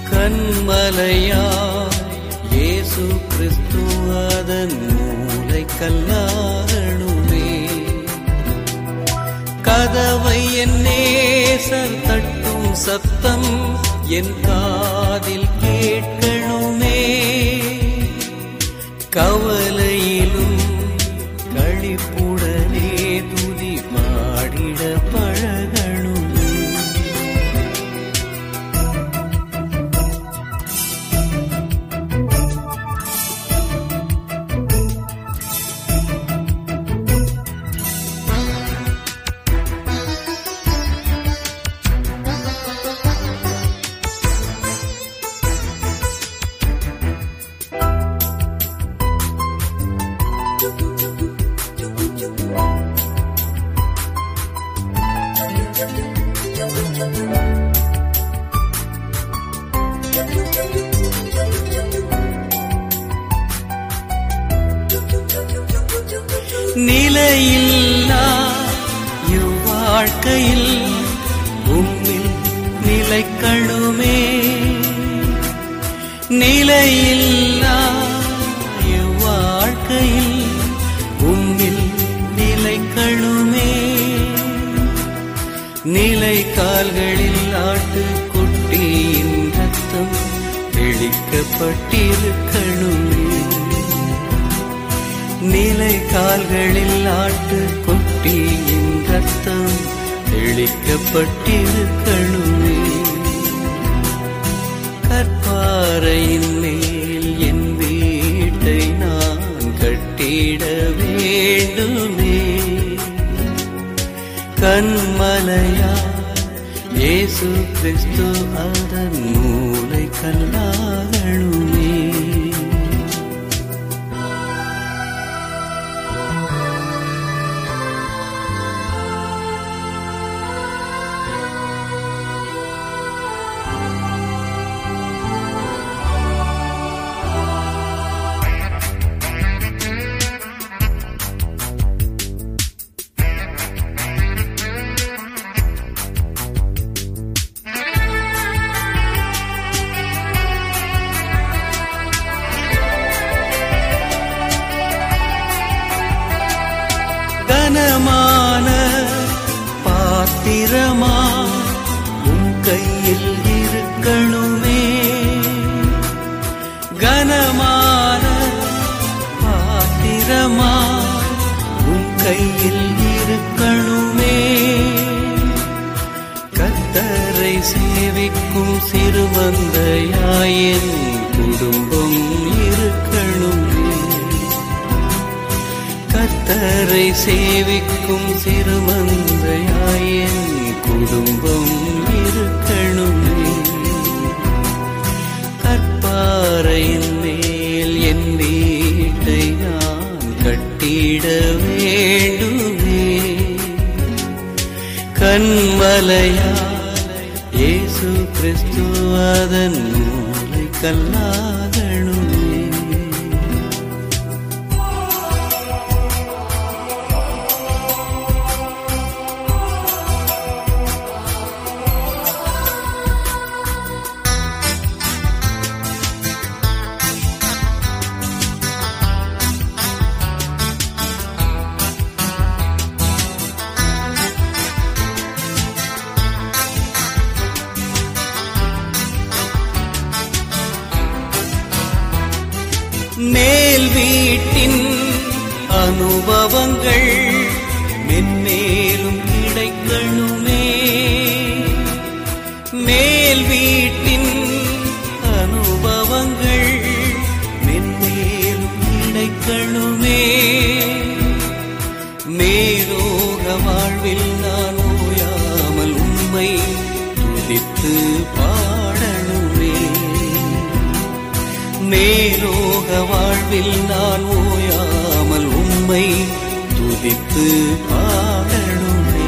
கண்மலையா இயேசு கிறிஸ்து அதன் மூளை கல்லாகணுமே கதவை என் நேசர் தட்டும் சத்தம் என் காதில் கேட்கணுமே கவலையிலும் களிப்புடனே துதி பாடிட பழகணுமே நிலையில்லா இவ்வாழ்க்கையில் உம்மில் நிலைக்கணுமே நிலையில்லா இவ்வாழ்க்கையில் உம்மில் நிலைக்கணுமே நிலை கால்களில் ஆட்டுக்குட்டியின் ரத்தம் தெளிக்கப்பட்டிருக்கணுமே நிலை கால்களில் ஆட்டு குட்டியின் ரத்தம் தெளிக்கப்பட்டிருக்கணுமே கற்பாறையின் மேல் என் வீட்டை நான் கட்டிட வேண்டுமே கண்மலையா இயேசு கிறிஸ்து அதன் மூளை கல்லாகணுமே கனமான பாத்திரமா உன் கையில் இருக்கணுமே கனமான பாத்திரமா உன் கையில் இருக்கணுமே கத்தரை சேவிக்கும் சிறுமந்தையாயின் குடும்பம் இருக்கணுமே கத்தரை சேவிக்கும் சிறுமந்தையாயின் குடும்பம் இருக்கணுமே கற்பாறையின் மேல் என் வீட்டை நான் கட்டிட வேண்டுமே கண்மலையா இயேசு கிறிஸ்து அதன் மூலை கல்லாகணுமே மேல் வீட்டின் அனுபவங்கள் மென்மேலும் கிடைக்கணுமே மேல் வீட்டின் அனுபவங்கள் மென்மேலும் கிடைக்கணுமே மேலோக வாழ்வில் நான் ஓயாமல் உண்மை துதித்து பாடணுமே மேலோக வாழ்வில் நான் ஓயாமல் உண்மை துதித்து பாடணுமே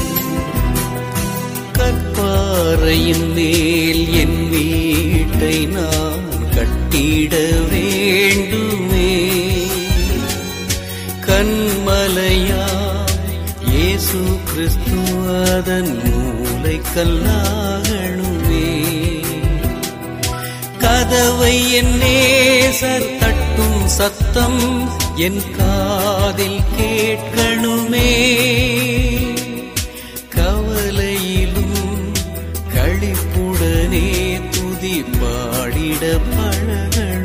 கற்பாறையின் மேல் என் வீட்டை நான் கட்டிட வேண்டுமே கண்மலையா இயேசு கிறிஸ்து அதன் மூலை கல்லாகணுமே கதவை என் நேசர் தட்டும் சத்தம் என் காதில் கேட்கணுமே கவலையிலும் களிப்புடனே துதி பாடிட பழகணுமே